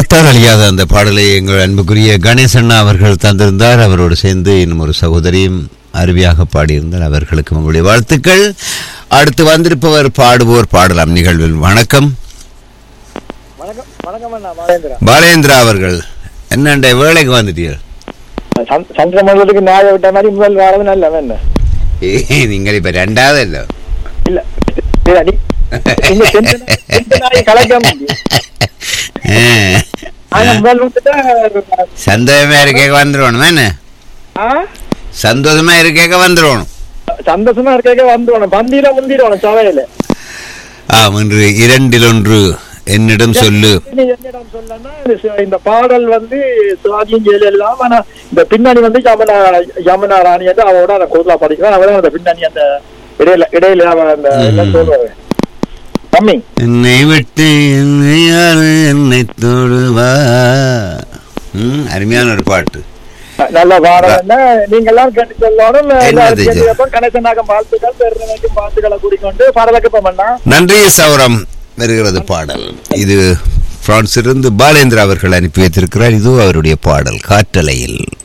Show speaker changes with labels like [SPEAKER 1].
[SPEAKER 1] காலத்தால் அழியாத அந்த பாடலை எங்கள் அன்புக்குரிய கணேசண்ணா அவர்கள் தந்திருந்தார் அவரோடு சேர்ந்து இன்னும் ஒரு சகோதரியும் அருவியாக பாடியிருந்தார் அவர்களுக்கு உங்களுடைய வாழ்த்துக்கள் அடுத்து வந்திருப்பவர் பாடுவோர் பாடலாம் நிகழ்வில் வணக்கம்
[SPEAKER 2] வணக்கம் வணக்கம் அண்ணா மகேந்திரா
[SPEAKER 1] பாலேந்திரா அவர்கள் என்னண்ட வேலைக்கு வந்துட்டீர்கள்
[SPEAKER 2] சந்- சந்திரமண்டலத்துக்கு நாய விட்ட மாதிரி முதல் வாரம் நல்ல என்ன
[SPEAKER 1] ஏய், நீங்கள் இப்ப ரெண்டாவது இல்ல
[SPEAKER 2] இல்ல இல்ல, நீ- நீங்க செஞ்ச நாய்- செஞ்ச நாயை கலைக்க முடியும் ஆனா முதல் வந்துட்டா
[SPEAKER 1] சந்தோஷமா இருக்க வந்துடணும் என்ன
[SPEAKER 2] ஆ?
[SPEAKER 1] சந்தோஷமா இருக்க வந்துடணும்
[SPEAKER 2] சந்தோஷமா இருக்க வந்துடணும் பந்தியில முந்திடணும் சபையில
[SPEAKER 1] ஆம் இன்று இரண்டில் ஒன்று என்னிடம் சொல்லு
[SPEAKER 2] நீ என்னிடம் சொல்லனா இது ச- இந்த பாடல் வந்து சிவாஜியும் ஜெயலலிதாவும் ஆனா இந்த பின்னணி வந்து யமுனா யமுனா ராணி வந்து அவரோட அந்த கோதுலா படிக்கிறான் அவதான் அந்த பின்னணி அந்த இடையில இடையில அவன் அந்த என்ன சொல்லுவாரு கம்மி
[SPEAKER 1] என்னை விட்டு என்னை யாரு என்னை தொடுவா ம், அருமையான ஒரு பாட்டு
[SPEAKER 2] நல்ல பாடம் நீங்க எல்லாம் கேட்டு சொல்லணும்
[SPEAKER 1] என்னது இது?
[SPEAKER 2] கணேசனாக வாழ்த்துக்கள் பெருமைக்கும் வாழ்த்துக்களை கூடிக்கொண்டு பாடலுக்கு இப்ப பண்ணா
[SPEAKER 1] நன்றி சௌரம் வருகிறது பாடல் இது பிரான்சிலிருந்து பாலேந்திரா அவர்கள் அனுப்பி வைத்திருக்கிறார் இது அவருடைய பாடல் காற்றலையில்